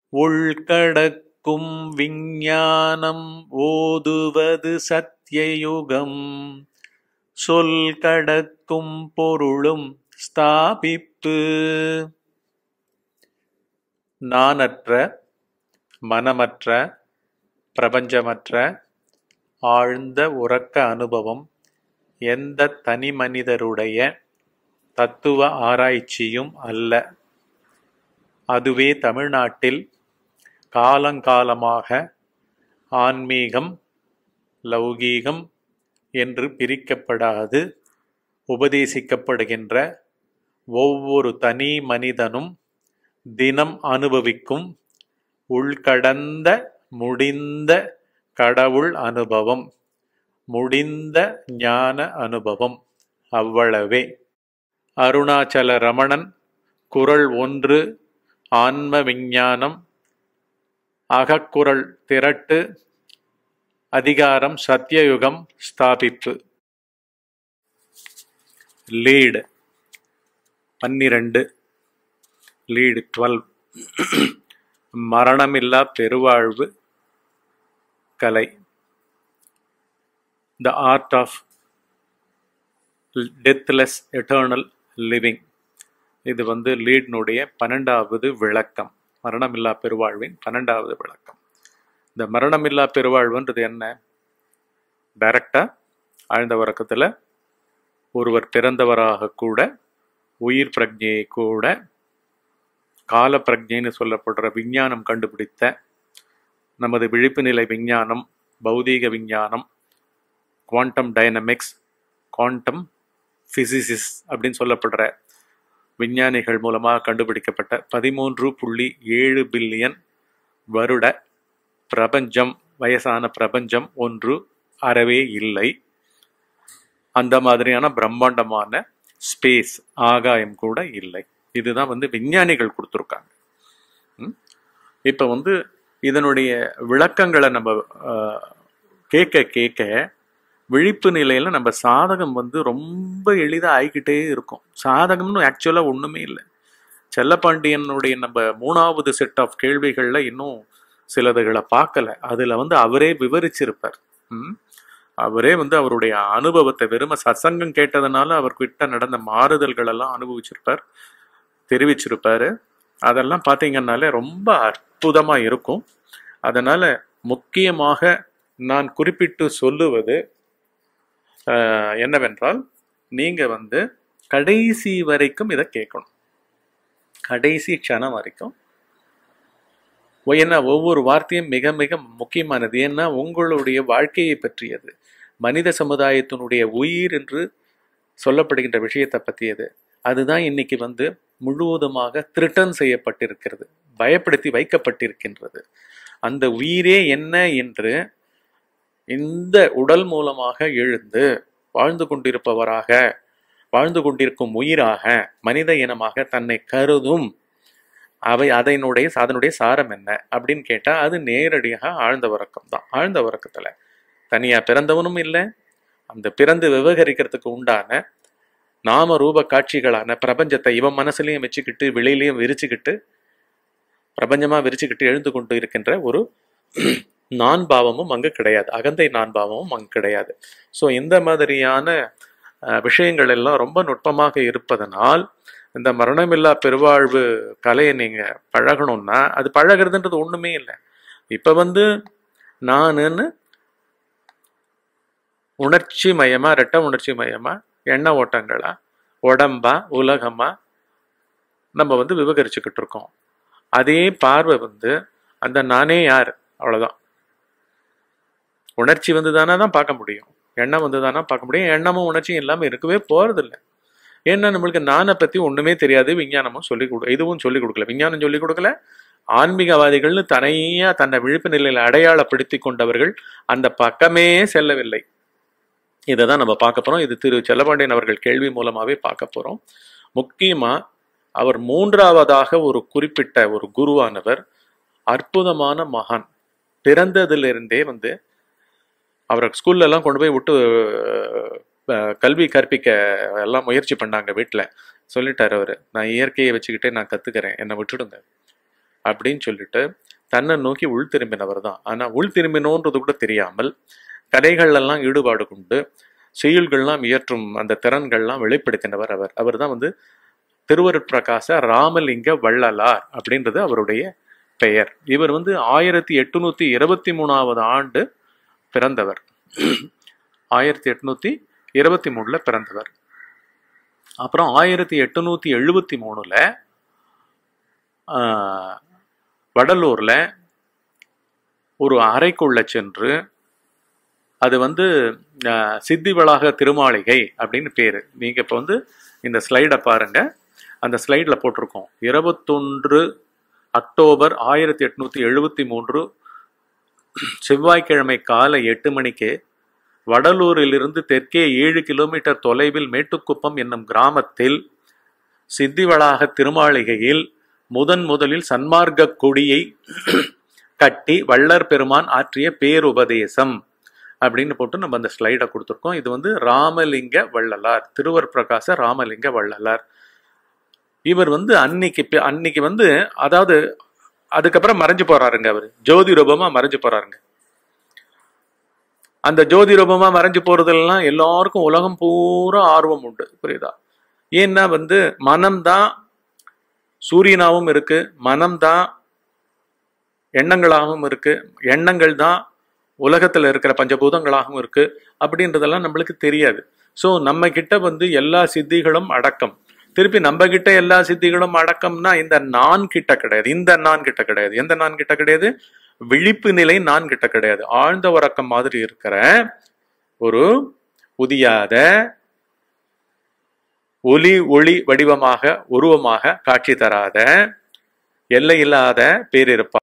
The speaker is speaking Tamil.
உள்கடக்கும் விஞ்ஞானம் ஓதுவது சத்தியயுகம் சொல் கடக்கும் பொருளும் ஸ்தாபிப்பு நானற்ற மனமற்ற பிரபஞ்சமற்ற ஆழ்ந்த உறக்க அனுபவம் எந்த தனி மனிதருடைய தத்துவ ஆராய்ச்சியும் அல்ல அதுவே தமிழ்நாட்டில் காலங்காலமாக ஆன்மீகம் லௌகீகம் என்று பிரிக்கப்படாது உபதேசிக்கப்படுகின்ற ஒவ்வொரு தனி மனிதனும் தினம் அனுபவிக்கும் உள்கடந்த முடிந்த கடவுள் அனுபவம் முடிந்த ஞான அனுபவம் அவ்வளவே அருணாச்சல ரமணன் குரல் ஒன்று ஆன்ம விஞ்ஞானம் அகக்குரல் திரட்டு அதிகாரம் சத்தியயுகம் ஸ்தாபிப்பு லீடு பன்னிரண்டு லீடு டுவெல் மரணமில்லா பெருவாழ்வு கலை the art of deathless eternal living இது வந்து லீட்னுடைய பன்னெண்டாவது விளக்கம் மரணமில்லா பெருவாழ்வின் பன்னெண்டாவது விளக்கம் இந்த மரணமில்லா பெருவாழ்வுன்றது என்ன டைரக்டா ஆழ்ந்த உறக்கத்தில் ஒருவர் பிறந்தவராக கூட உயிர் பிரஜையை கூட கால பிரஜைன்னு சொல்லப்படுற விஞ்ஞானம் கண்டுபிடித்த நமது விழிப்பு நிலை விஞ்ஞானம் பௌதீக விஞ்ஞானம் குவாண்டம் டைனமிக்ஸ் குவாண்டம் பிசிசிஸ் அப்படின்னு சொல்லப்படுற விஞ்ஞானிகள் மூலமாக கண்டுபிடிக்கப்பட்ட பதிமூன்று புள்ளி ஏழு பில்லியன் வருட பிரபஞ்சம் வயசான பிரபஞ்சம் ஒன்று அறவே இல்லை அந்த மாதிரியான பிரம்மாண்டமான ஸ்பேஸ் ஆகாயம் கூட இல்லை இதுதான் வந்து விஞ்ஞானிகள் கொடுத்துருக்காங்க இப்போ வந்து இதனுடைய விளக்கங்களை நம்ம கேட்க கேட்க விழிப்பு நிலையில் நம்ம சாதகம் வந்து ரொம்ப எளிதாக ஆகிக்கிட்டே இருக்கும் சாதகம்னு ஆக்சுவலாக ஒன்றுமே இல்லை செல்லப்பாண்டியனுடைய நம்ம மூணாவது செட் ஆஃப் கேள்விகளில் இன்னும் சிலதுகளை பார்க்கல அதில் வந்து அவரே விவரிச்சிருப்பார் அவரே வந்து அவருடைய அனுபவத்தை வெறும சத்சங்கம் கேட்டதுனால அவர்கிட்ட நடந்த மாறுதல்கள் எல்லாம் அனுபவிச்சிருப்பார் தெரிவிச்சிருப்பாரு அதெல்லாம் பார்த்தீங்கன்னாலே ரொம்ப அற்புதமாக இருக்கும் அதனால முக்கியமாக நான் குறிப்பிட்டு சொல்லுவது என்னவென்றால் நீங்க வந்து கடைசி வரைக்கும் இதை கேட்கணும் கடைசி க்ஷணம் வரைக்கும் ஏன்னா ஒவ்வொரு வார்த்தையும் மிக மிக முக்கியமானது ஏன்னா உங்களுடைய வாழ்க்கையை பற்றியது மனித சமுதாயத்தினுடைய உயிர் என்று சொல்லப்படுகின்ற விஷயத்தை பற்றியது அதுதான் இன்னைக்கு வந்து முழுவதுமாக திருட்டன் செய்யப்பட்டிருக்கிறது பயப்படுத்தி வைக்கப்பட்டிருக்கின்றது அந்த உயிரே என்ன என்று இந்த உடல் மூலமாக எழுந்து வாழ்ந்து கொண்டிருப்பவராக வாழ்ந்து கொண்டிருக்கும் உயிராக மனித இனமாக தன்னை கருதும் அவை அதனுடைய அதனுடைய சாரம் என்ன அப்படின்னு கேட்டா அது நேரடியாக ஆழ்ந்த உறக்கம் தான் ஆழ்ந்த உறக்கத்துல தனியா பிறந்தவனும் இல்லை அந்த பிறந்து விவகரிக்கிறதுக்கு உண்டான நாம ரூப காட்சிகளான பிரபஞ்சத்தை இவன் மனசுலையும் வச்சுக்கிட்டு வெளியிலையும் விரிச்சுக்கிட்டு பிரபஞ்சமா விரிச்சுக்கிட்டு எழுந்து கொண்டு இருக்கின்ற ஒரு நான் பாவமும் அங்கு கிடையாது அகந்தை நான் பாவமும் அங்கு கிடையாது ஸோ இந்த மாதிரியான விஷயங்கள் எல்லாம் ரொம்ப நுட்பமாக இருப்பதனால் இந்த மரணமில்லா பெருவாழ்வு கலையை நீங்க பழகணும்னா அது பழகிறதுன்றது ஒண்ணுமே இல்லை இப்ப வந்து நானுன்னு உணர்ச்சி மயமா ரெட்ட உணர்ச்சி மயமா எண்ண ஓட்டங்களா உடம்பா உலகமா நம்ம வந்து விவகரிச்சுக்கிட்டு இருக்கோம் அதே பார்வை வந்து அந்த நானே யார் அவ்வளவுதான் உணர்ச்சி வந்து தானே தான் பார்க்க முடியும் எண்ணம் வந்து தானே பார்க்க முடியும் எண்ணமும் உணர்ச்சியும் இல்லாமல் இருக்கவே போறதில்ல ஏன்னா நம்மளுக்கு நானை பத்தி ஒண்ணுமே தெரியாது விஞ்ஞானமும் சொல்லி கொடு இதுவும் சொல்லி கொடுக்கல விஞ்ஞானம் சொல்லி கொடுக்கல ஆன்மீகவாதிகள்னு தனியா தன்னை விழிப்பு நிலையில அடையாளப்படுத்தி கொண்டவர்கள் அந்த பக்கமே செல்லவில்லை இதை தான் நம்ம பார்க்க போறோம் இது திரு செல்லபாண்டியன் அவர்கள் கேள்வி மூலமாவே பார்க்க போறோம் முக்கியமா அவர் மூன்றாவதாக ஒரு குறிப்பிட்ட ஒரு குருவானவர் அற்புதமான மகான் பிறந்ததிலிருந்தே வந்து அவரை ஸ்கூல்ல எல்லாம் கொண்டு போய் விட்டு அஹ், கல்வி கற்பிக்க எல்லாம் முயற்சி பண்ணாங்க வீட்டில் சொல்லிட்டாரு அவர் நான் இயற்கையை வச்சுக்கிட்டே நான் கத்துக்கிறேன் என்னை விட்டுடுங்க அப்படின்னு சொல்லிட்டு தன்னை நோக்கி உள் திரும்பினவர் தான் ஆனா உள் திரும்பினோன்றது கூட தெரியாமல் கலைகள் எல்லாம் ஈடுபாடு கொண்டு செயல்கள்லாம் இயற்றும் அந்த திறன்கள்லாம் வெளிப்படுத்தினவர் அவர் அவர் தான் வந்து திருவருட்பிரகாச ராமலிங்க வள்ளலார் அப்படின்றது அவருடைய பெயர் இவர் வந்து ஆயிரத்தி எட்டுநூத்தி இருபத்தி மூணாவது ஆண்டு பிறந்தவர் ஆயிரத்தி எட்நூத்தி இருபத்தி மூணுல பிறந்தவர் அப்புறம் ஆயிரத்தி எட்டுநூத்தி எழுபத்தி மூணுல ஆஹ், வடலூர்ல ஒரு அறைக்குள்ள சென்று அது வந்து ஆஹ், சித்தி வளாக திருமாளிகை அப்படின்னு பேரு நீங்க இப்ப வந்து இந்த ஸ்லைடை பாருங்க அந்த ஸ்லைட்ல போட்டிருக்கோம் இருபத்தொன்று அக்டோபர் ஆயிரத்தி எட்நூத்தி எழுபத்தி மூன்று செவ்வாய்க்கிழமை காலை எட்டு மணிக்கு வடலூரிலிருந்து தெற்கே ஏழு கிலோமீட்டர் தொலைவில் மேட்டுக்குப்பம் என்னும் கிராமத்தில் சித்திவளாக திருமாளிகையில் முதன் முதலில் சன்மார்க்க கொடியை கட்டி வள்ளற் பெருமான் ஆற்றிய பேருபதேசம் அப்படின்னு போட்டு நம்ம அந்த ஸ்லைடை கொடுத்துருக்கோம் இது வந்து ராமலிங்க வள்ளலார் திருவர் பிரகாச ராமலிங்க வள்ளலார் இவர் வந்து அன்னைக்கு பே- அன்னைக்கு வந்து அதாவது அதுக்கப்புறம் மறைஞ்சு போறாருங்க அவர் ஜோதி ரூபமா மறைஞ்சு போறாருங்க அந்த ஜோதி ரூபமா மறைஞ்சு போறதெல்லாம் எல்லாருக்கும் உலகம் பூரா ஆர்வம் உண்டு புரியுதா ஏன்னா வந்து மனம்தான் சூரியனாவும் இருக்கு மனம்தான் எண்ணங்களாகவும் இருக்கு எண்ணங்கள் தான் உலகத்துல இருக்கிற பஞ்சபூதங்களாகவும் இருக்கு அப்படின்றதெல்லாம் நம்மளுக்கு தெரியாது ஸோ நம்ம கிட்ட வந்து எல்லா சித்திகளும் அடக்கம் திருப்பி நம்ம கிட்ட எல்லா சித்திகளும் அடக்கம்னா இந்த நான் கிட்ட கிடையாது இந்த நான் கிட்ட கிடையாது எந்த நான் கிட்ட கிடையாது விழிப்பு நிலை நான் கிட்ட கிடையாது ஆழ்ந்த உறக்கம் மாதிரி இருக்கிற ஒரு உதியாத ஒலி ஒளி வடிவமாக உருவமாக காட்சி தராத எல்லையில்லாத பேரிருப்பா